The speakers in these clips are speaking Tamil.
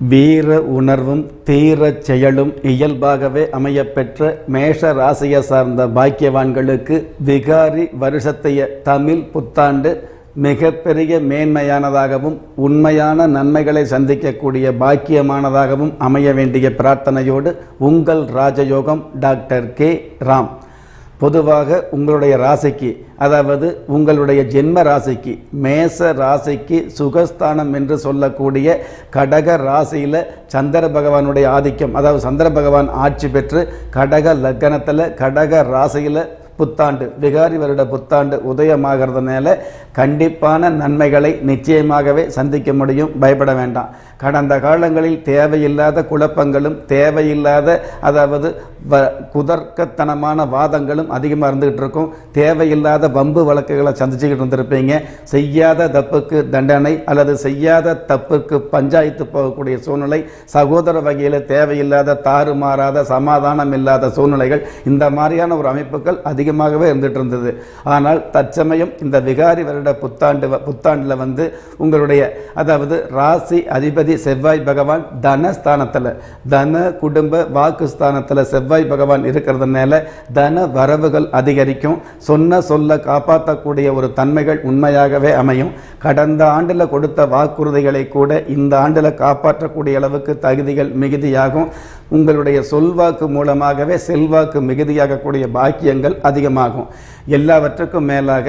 வீர உணர்வும் தீரச் செயலும் இயல்பாகவே அமையப்பெற்ற மேஷ ராசியை சார்ந்த பாக்கியவான்களுக்கு விகாரி வருஷத்தைய தமிழ் புத்தாண்டு மிகப்பெரிய மேன்மையானதாகவும் உண்மையான நன்மைகளை சந்திக்கக்கூடிய பாக்கியமானதாகவும் அமைய வேண்டிய பிரார்த்தனையோடு உங்கள் ராஜயோகம் டாக்டர் கே ராம் பொதுவாக உங்களுடைய ராசிக்கு அதாவது உங்களுடைய ஜென்ம ராசிக்கு மேச ராசிக்கு சுகஸ்தானம் என்று சொல்லக்கூடிய கடக ராசியில் சந்திர பகவானுடைய ஆதிக்கம் அதாவது சந்திர பகவான் ஆட்சி பெற்று கடக லக்கணத்தில் கடக ராசியில் புத்தாண்டு விகாரி வருட புத்தாண்டு உதயமாகிறதுனால கண்டிப்பான நன்மைகளை நிச்சயமாகவே சந்திக்க முடியும் பயப்பட வேண்டாம் கடந்த காலங்களில் தேவையில்லாத குழப்பங்களும் தேவையில்லாத அதாவது வ குதர்க்கத்தனமான வாதங்களும் அதிகமாக இருந்துகிட்டு இருக்கும் தேவையில்லாத வம்பு வழக்குகளை சந்திச்சுக்கிட்டு இருந்திருப்பீங்க செய்யாத தப்புக்கு தண்டனை அல்லது செய்யாத தப்புக்கு பஞ்சாயத்து போகக்கூடிய சூழ்நிலை சகோதர வகையில் தேவையில்லாத தாறுமாறாத சமாதானம் இல்லாத சூழ்நிலைகள் இந்த மாதிரியான ஒரு அமைப்புகள் அதிகமாகவே இருந்துட்டு இருந்தது ஆனால் தற்சமயம் இந்த விகாரி வருட புத்தாண்டு புத்தாண்டில் வந்து உங்களுடைய அதாவது ராசி அதிபதி செவ்வாய் பகவான் தனஸ்தானத்தில் தன குடும்ப வாக்குஸ்தானத்தில் செவ்வாய் பகவான் இருக்கிறதுனால தன வரவுகள் அதிகரிக்கும் சொன்ன சொல்ல காப்பாற்றக்கூடிய ஒரு தன்மைகள் உண்மையாகவே அமையும் கடந்த ஆண்டில் கொடுத்த வாக்குறுதிகளை கூட இந்த ஆண்டில் காப்பாற்றக்கூடிய அளவுக்கு தகுதிகள் மிகுதியாகும் உங்களுடைய சொல்வாக்கு மூலமாகவே செல்வாக்கு மிகுதியாகக்கூடிய பாக்கியங்கள் அதிகமாகும் எல்லாவற்றுக்கும் மேலாக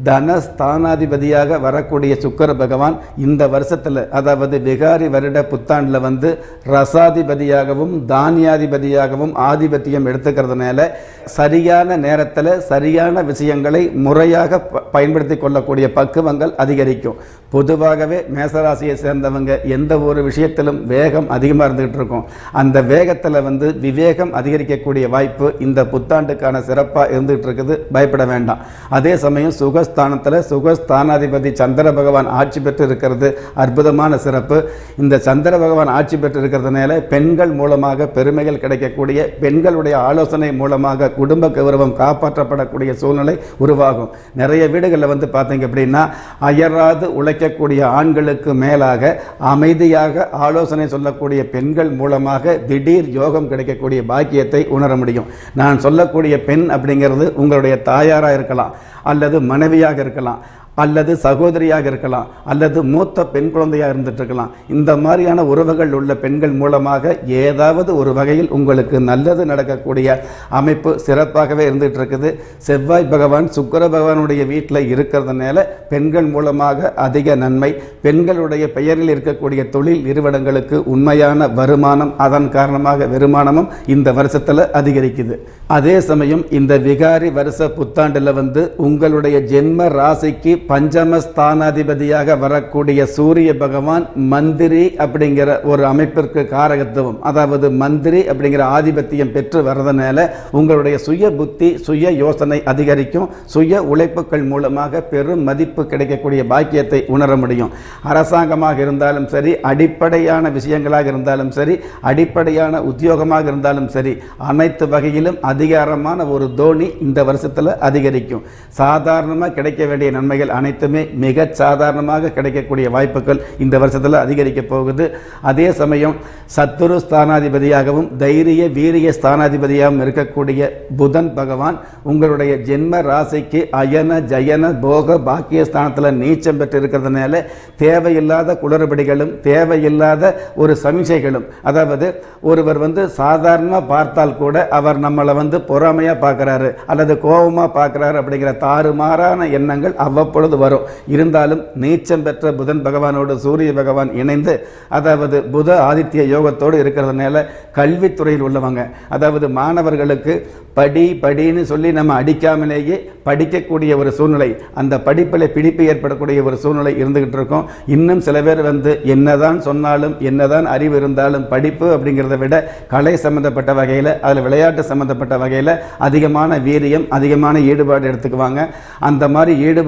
தனஸ்தானாதிபதியாக வரக்கூடிய சுக்கர பகவான் இந்த வருஷத்தில் அதாவது விகாரி வருட புத்தாண்டில் வந்து ரசாதிபதியாகவும் தானியாதிபதியாகவும் ஆதிபத்தியம் எடுத்துக்கிறதுனால சரியான நேரத்தில் சரியான விஷயங்களை முறையாக ப- பயன்படுத்தி கொள்ளக்கூடிய பக்குவங்கள் அதிகரிக்கும் பொதுவாகவே மேசராசியை சேர்ந்தவங்க எந்த ஒரு விஷயத்திலும் வேகம் அதிகமாக இருந்துகிட்டு இருக்கும் அந்த வேகத்தில் வந்து விவேகம் அதிகரிக்கக்கூடிய வாய்ப்பு இந்த புத்தாண்டுக்கான சிறப்பாக இருந்துகிட்டு இருக்குது பயப்பட வேண்டாம் அதே சமயம் சுகஸ்தானத்தில் சுகஸ்தானாதிபதி சந்திர பகவான் ஆட்சி பெற்று இருக்கிறது அற்புதமான சிறப்பு இந்த சந்திர பகவான் ஆட்சி பெற்று இருக்கிறதுனால பெண்கள் மூலமாக பெருமைகள் கிடைக்கக்கூடிய பெண்களுடைய ஆலோசனை மூலமாக குடும்ப கௌரவம் காப்பாற்றப்படக்கூடிய சூழ்நிலை உருவாகும் நிறைய வீடுகளில் வந்து பார்த்தீங்க அப்படின்னா அயராது உழைக்கக்கூடிய ஆண்களுக்கு மேலாக அமைதியாக ஆலோசனை சொல்லக்கூடிய பெண்கள் மூலமாக திடீர் யோகம் கிடைக்கக்கூடிய பாக்கியத்தை உணர முடியும் நான் சொல்லக்கூடிய பெண் அப்படிங்கிறது உங்களுடைய தாயாராக இருக்கலாம் அல்லது மனைவியாக இருக்கலாம் அல்லது சகோதரியாக இருக்கலாம் அல்லது மூத்த பெண் குழந்தையாக இருந்துட்டு இருக்கலாம் இந்த மாதிரியான உறவுகள் உள்ள பெண்கள் மூலமாக ஏதாவது ஒரு வகையில் உங்களுக்கு நல்லது நடக்கக்கூடிய அமைப்பு சிறப்பாகவே இருந்துட்டு இருக்குது செவ்வாய் பகவான் சுக்கிர பகவானுடைய வீட்டில் இருக்கிறதுனால பெண்கள் மூலமாக அதிக நன்மை பெண்களுடைய பெயரில் இருக்கக்கூடிய தொழில் நிறுவனங்களுக்கு உண்மையான வருமானம் அதன் காரணமாக வருமானமும் இந்த வருஷத்தில் அதிகரிக்குது அதே சமயம் இந்த விகாரி வருஷ புத்தாண்டில் வந்து உங்களுடைய ஜென்ம ராசிக்கு பஞ்சம ஸ்தானாதிபதியாக வரக்கூடிய சூரிய பகவான் மந்திரி அப்படிங்கிற ஒரு அமைப்பிற்கு காரகத்துவம் அதாவது மந்திரி அப்படிங்கிற ஆதிபத்தியம் பெற்று வர்றதுனால உங்களுடைய சுய புத்தி சுய யோசனை அதிகரிக்கும் சுய உழைப்புகள் மூலமாக பெரும் மதிப்பு கிடைக்கக்கூடிய பாக்கியத்தை உணர முடியும் அரசாங்கமாக இருந்தாலும் சரி அடிப்படையான விஷயங்களாக இருந்தாலும் சரி அடிப்படையான உத்தியோகமாக இருந்தாலும் சரி அனைத்து வகையிலும் அதிகாரமான ஒரு தோனி இந்த வருஷத்தில் அதிகரிக்கும் சாதாரணமாக கிடைக்க வேண்டிய நன்மைகள் அனைத்துமே மிக சாதாரணமாக கிடைக்கக்கூடிய வாய்ப்புகள் இந்த வருஷத்தில் அதிகரிக்க போகுது அதே சமயம் சத்துரு ஸ்தானாதிபதியாகவும் தைரிய வீரிய ஸ்தானாதிபதியாகவும் இருக்கக்கூடிய புதன் பகவான் உங்களுடைய ஜென்ம ராசிக்கு அயன ஜயன போக பாக்கிய ஸ்தானத்தில் நீச்சம் பெற்று இருக்கிறதுனால தேவையில்லாத குளறுபடிகளும் தேவையில்லாத ஒரு சமிசைகளும் அதாவது ஒருவர் வந்து சாதாரணமாக பார்த்தால் கூட அவர் நம்மளை வந்து பொறாமையாக பார்க்குறாரு அல்லது கோபமாக பார்க்குறாரு அப்படிங்கிற தாறுமாறான எண்ணங்கள் அவ்வப்பொழுது வரும் இருந்தாலும் நீச்சம் பெற்ற புதன் பகவானோடு சூரிய பகவான் இணைந்து அதாவது புத ஆதித்ய யோகத்தோடு இருக்கிறதுனால கல்வித்துறையில் உள்ளவங்க அதாவது மாணவர்களுக்கு படி படின்னு சொல்லி நம்ம அடிக்காமலேயே படிக்கக்கூடிய ஒரு சூழ்நிலை அந்த படிப்பில் பிடிப்பு ஏற்படக்கூடிய ஒரு சூழ்நிலை இருந்துகிட்டு இருக்கும் இன்னும் சில பேர் வந்து என்னதான் சொன்னாலும் என்னதான் அறிவு இருந்தாலும் படிப்பு அப்படிங்கிறத விட கலை சம்பந்தப்பட்ட வகையில் அதில் விளையாட்டு சம்பந்தப்பட்ட வகையில் அதிகமான வீரியம் அதிகமான ஈடுபாடு எடுத்துக்குவாங்க அந்த மாதிரி ஈடுபாடு எடுத்த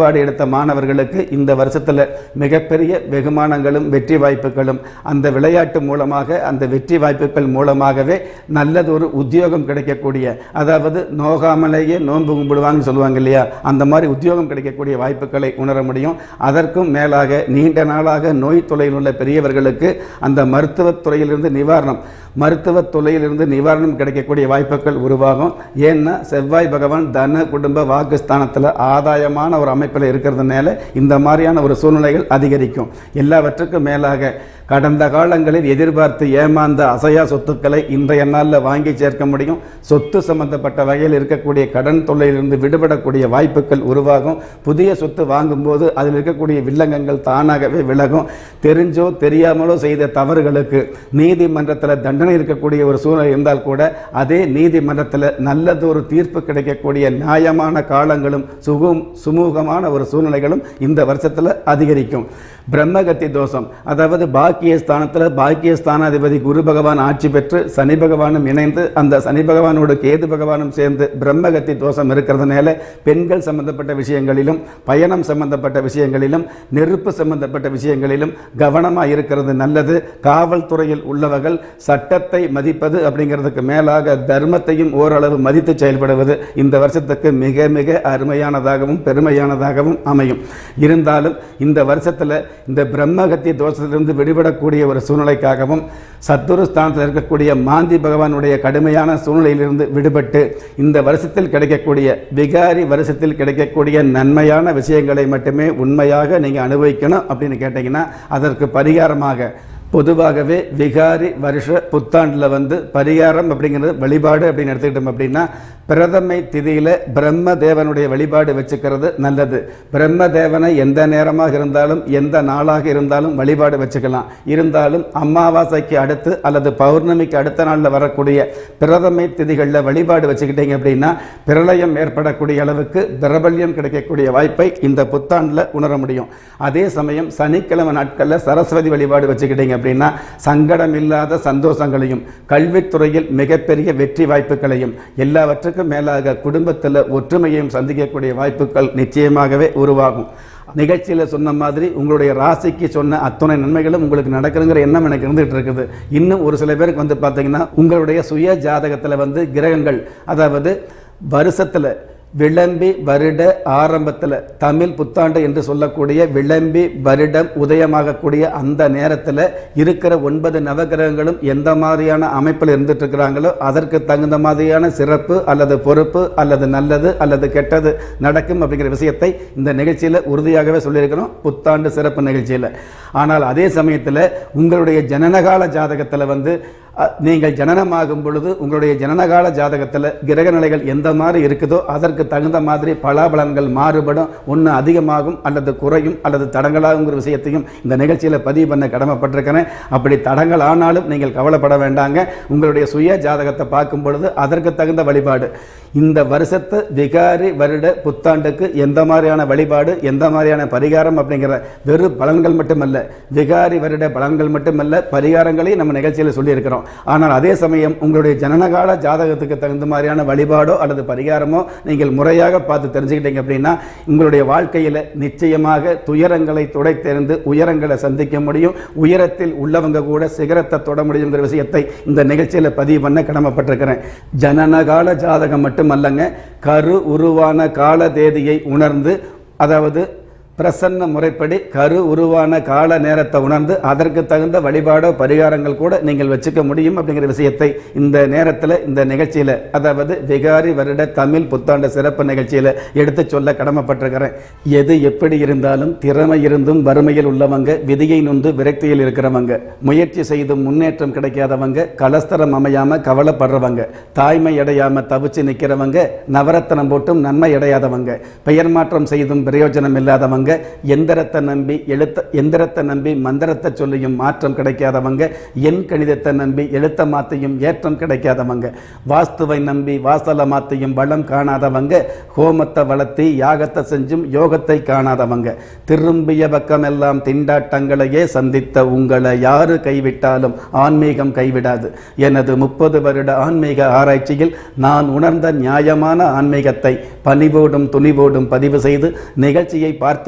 மாணவர்களுக்கு இந்த வருஷத்தில் மிகப்பெரிய வெகுமானங்களும் வெற்றி வாய்ப்புகளும் அந்த விளையாட்டு மூலமாக அந்த வெற்றி வாய்ப்புகள் மூலமாகவே நல்லதொரு உத்தியோகம் கிடைக்கக்கூடிய அதாவது நோகாமலேயே நோன்பு கும்பிடுவாங்கன்னு சொல்லுவாங்க இல்லையா அந்த மாதிரி உத்தியோகம் கிடைக்கக்கூடிய வாய்ப்புகளை உணர முடியும் அதற்கும் மேலாக நீண்ட நாளாக நோய் தொலையில் உள்ள பெரியவர்களுக்கு அந்த மருத்துவத் துறையிலிருந்து நிவாரணம் மருத்துவத் துறையிலிருந்து நிவாரணம் கிடைக்கக்கூடிய வாய்ப்புகள் உருவாகும் ஏன்னா செவ்வாய் பகவான் தன குடும்ப வாக்குஸ்தானத்தில் ஆதாயமான ஒரு அமைப்பில் இருக்கிறதுனால இந்த மாதிரியான ஒரு சூழ்நிலைகள் அதிகரிக்கும் எல்லாவற்றுக்கும் மேலாக கடந்த காலங்களில் எதிர்பார்த்து ஏமாந்த அசையா சொத்துக்களை இன்றைய நாளில் வாங்கி சேர்க்க முடியும் சொத்து சம்பந்தப்பட்ட வகையில் இருக்கக்கூடிய கடன் தொல்லையிலிருந்து விடுபடக்கூடிய வாய்ப்புகள் உருவாகும் புதிய சொத்து வாங்கும்போது அதில் இருக்கக்கூடிய வில்லங்கங்கள் தானாகவே விலகும் தெரிஞ்சோ தெரியாமலோ செய்த தவறுகளுக்கு நீதிமன்றத்தில் தண்டனை இருக்கக்கூடிய ஒரு சூழ்நிலை இருந்தால் கூட அதே நீதிமன்றத்தில் நல்லதொரு தீர்ப்பு கிடைக்கக்கூடிய நியாயமான காலங்களும் சுகம் சுமூகமான ஒரு சூழ்நிலைகளும் இந்த வருஷத்தில் அதிகரிக்கும் பிரம்மகத்தி தோஷம் அதாவது பாக்கிய ஸ்தானத்தில் பாக்கிய ஸ்தானாதிபதி குரு பகவான் ஆட்சி பெற்று சனி பகவானும் இணைந்து அந்த சனி பகவானோடு கேது பகவானும் சேர்ந்து பிரம்மகத்தி தோஷம் இருக்கிறதுனால பெண்கள் சம்பந்தப்பட்ட விஷயங்களிலும் பயணம் சம்பந்தப்பட்ட விஷயங்களிலும் நெருப்பு சம்பந்தப்பட்ட விஷயங்களிலும் கவனமாக இருக்கிறது நல்லது காவல்துறையில் உள்ளவர்கள் சட்டத்தை மதிப்பது அப்படிங்கிறதுக்கு மேலாக தர்மத்தையும் ஓரளவு மதித்து செயல்படுவது இந்த வருஷத்துக்கு மிக மிக அருமையானதாகவும் பெருமையானதாகவும் அமையும் இருந்தாலும் இந்த வருஷத்தில் இந்த பிரம்மகத்திய தோஷத்திலிருந்து விடுபடக்கூடிய ஒரு சூழ்நிலைக்காகவும் சத்துரு ஸ்தானத்தில் இருக்கக்கூடிய மாந்தி பகவானுடைய கடுமையான சூழ்நிலையிலிருந்து விடுபட்டு இந்த வருஷத்தில் கிடைக்கக்கூடிய விகாரி வருஷத்தில் கிடைக்கக்கூடிய நன்மையான விஷயங்களை மட்டுமே உண்மையாக நீங்கள் அனுபவிக்கணும் அப்படின்னு கேட்டிங்கன்னா அதற்கு பரிகாரமாக பொதுவாகவே விகாரி வருஷ புத்தாண்டில் வந்து பரிகாரம் அப்படிங்கிறது வழிபாடு அப்படின்னு எடுத்துக்கிட்டோம் அப்படின்னா பிரதமை திதியில் பிரம்ம தேவனுடைய வழிபாடு வச்சுக்கிறது நல்லது பிரம்ம தேவனை எந்த நேரமாக இருந்தாலும் எந்த நாளாக இருந்தாலும் வழிபாடு வச்சுக்கலாம் இருந்தாலும் அமாவாசைக்கு அடுத்து அல்லது பௌர்ணமிக்கு அடுத்த நாளில் வரக்கூடிய பிரதமை திதிகளில் வழிபாடு வச்சுக்கிட்டீங்க அப்படின்னா பிரளயம் ஏற்படக்கூடிய அளவுக்கு பிரபல்யம் கிடைக்கக்கூடிய வாய்ப்பை இந்த புத்தாண்டில் உணர முடியும் அதே சமயம் சனிக்கிழமை நாட்களில் சரஸ்வதி வழிபாடு வச்சுக்கிட்டீங்க அப்படின்னா சங்கடம் இல்லாத சந்தோஷங்களையும் கல்வித்துறையில் மிகப்பெரிய வெற்றி வாய்ப்புகளையும் எல்லாவற்றுக்கும் மேலாக குடும்பத்தில் ஒற்றுமையையும் சந்திக்கக்கூடிய வாய்ப்புகள் நிச்சயமாகவே உருவாகும் நிகழ்ச்சியில் சொன்ன மாதிரி உங்களுடைய ராசிக்கு சொன்ன அத்தனை நன்மைகளும் உங்களுக்கு நடக்குதுங்கிற எண்ணம் எனக்கு இருந்துகிட்டு இருக்குது இன்னும் ஒரு சில பேருக்கு வந்து பார்த்தீங்கன்னா உங்களுடைய சுய ஜாதகத்தில் வந்து கிரகங்கள் அதாவது வருஷத்தில் விளம்பி வருட ஆரம்பத்தில் தமிழ் புத்தாண்டு என்று சொல்லக்கூடிய விளம்பி வருடம் உதயமாகக்கூடிய அந்த நேரத்தில் இருக்கிற ஒன்பது நவகிரகங்களும் எந்த மாதிரியான அமைப்பில் இருந்துட்டு இருக்கிறாங்களோ அதற்கு தகுந்த மாதிரியான சிறப்பு அல்லது பொறுப்பு அல்லது நல்லது அல்லது கெட்டது நடக்கும் அப்படிங்கிற விஷயத்தை இந்த நிகழ்ச்சியில் உறுதியாகவே சொல்லியிருக்கிறோம் புத்தாண்டு சிறப்பு நிகழ்ச்சியில் ஆனால் அதே சமயத்தில் உங்களுடைய ஜனனகால ஜாதகத்தில் வந்து அ, நீங்கள் ஜனனமாகும் பொழுது உங்களுடைய ஜனனகால ஜாதகத்தில் கிரக நிலைகள் எந்த மாதிரி இருக்குதோ அதற்கு தகுந்த மாதிரி பலாபலன்கள் மாறுபடும் ஒன்று அதிகமாகும் அல்லது குறையும் அல்லது தடங்களாகுங்கிற விஷயத்தையும் இந்த நிகழ்ச்சியில் பதிவு பண்ண கடமைப்பட்டிருக்கிறேன் அப்படி தடங்கள் ஆனாலும் நீங்கள் கவலைப்பட வேண்டாங்க உங்களுடைய சுய ஜாதகத்தை பார்க்கும் பொழுது அதற்கு தகுந்த வழிபாடு இந்த வருஷத்து விகாரி வருட புத்தாண்டுக்கு எந்த மாதிரியான வழிபாடு எந்த மாதிரியான பரிகாரம் அப்படிங்கிற வெறும் பலன்கள் மட்டுமல்ல விகாரி வருட பலன்கள் மட்டுமல்ல பரிகாரங்களையும் நம்ம நிகழ்ச்சியில் சொல்லியிருக்கிறோம் ஆனால் அதே சமயம் உங்களுடைய ஜனனகால ஜாதகத்துக்கு தகுந்த மாதிரியான வழிபாடோ அல்லது பரிகாரமோ நீங்கள் முறையாக பார்த்து தெரிஞ்சுக்கிட்டீங்க அப்படின்னா உங்களுடைய வாழ்க்கையில் நிச்சயமாக துயரங்களை துடைத்தெறிந்து உயரங்களை சந்திக்க முடியும் உயரத்தில் உள்ளவங்க கூட சிகரத்தை தொட முடியுங்கிற விஷயத்தை இந்த நிகழ்ச்சியில் பதிவு பண்ண கடமைப்பட்டிருக்கிறேன் ஜனனகால ஜாதகம் மட்டுமல்லங்க கரு உருவான கால தேதியை உணர்ந்து அதாவது பிரசன்ன முறைப்படி கரு உருவான கால நேரத்தை உணர்ந்து அதற்கு தகுந்த வழிபாடோ பரிகாரங்கள் கூட நீங்கள் வச்சுக்க முடியும் அப்படிங்கிற விஷயத்தை இந்த நேரத்தில் இந்த நிகழ்ச்சியில் அதாவது விகாரி வருட தமிழ் புத்தாண்டு சிறப்பு நிகழ்ச்சியில் எடுத்து சொல்ல கடமைப்பட்டிருக்கிறேன் எது எப்படி இருந்தாலும் திறமை இருந்தும் வறுமையில் உள்ளவங்க விதியை நொந்து விரக்தியில் இருக்கிறவங்க முயற்சி செய்தும் முன்னேற்றம் கிடைக்காதவங்க கலஸ்தரம் அமையாம கவலைப்படுறவங்க தாய்மை அடையாம தவிச்சு நிற்கிறவங்க நவரத்தனம் போட்டும் நன்மை அடையாதவங்க பெயர் மாற்றம் செய்தும் பிரயோஜனம் இல்லாதவங்க எந்திரத்தை நம்பி எழுத்த எந்திரத்தை நம்பி மந்திரத்தை சொல்லியும் மாற்றம் கிடைக்காதவங்க எண் கணிதத்தை நம்பி எழுத்த மாத்தையும் ஏற்றம் கிடைக்காதவங்க வாஸ்துவை நம்பி வாசல மாத்தையும் வளம் காணாதவங்க ஹோமத்தை வளர்த்தி யாகத்தை செஞ்சும் யோகத்தை காணாதவங்க திரும்பிய பக்கமெல்லாம் திண்டாட்டங்களையே சந்தித்த உங்களை யாரு கைவிட்டாலும் ஆன்மீகம் கைவிடாது எனது முப்பது வருட ஆன்மீக ஆராய்ச்சியில் நான் உணர்ந்த நியாயமான ஆன்மீகத்தை பணிவோடும் துணிவோடும் பதிவு செய்து நிகழ்ச்சியை பார்த்து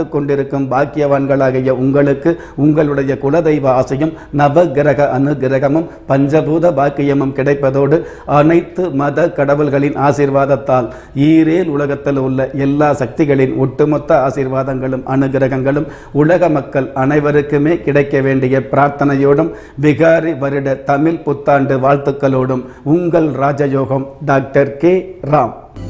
கொண்டிருக்கும் பாக்கியவான்களாகிய உங்களுக்கு உங்களுடைய குலதெய்வ ஆசையும் நவகிரக அனுகிரகமும் பஞ்சபூத பாக்கியமும் கிடைப்பதோடு அனைத்து மத கடவுள்களின் ஆசீர்வாதத்தால் ஈரேல் உலகத்தில் உள்ள எல்லா சக்திகளின் ஒட்டுமொத்த ஆசீர்வாதங்களும் அனுகிரகங்களும் உலக மக்கள் அனைவருக்குமே கிடைக்க வேண்டிய பிரார்த்தனையோடும் விகாரி வருட தமிழ் புத்தாண்டு வாழ்த்துக்களோடும் உங்கள் ராஜயோகம் டாக்டர் கே ராம்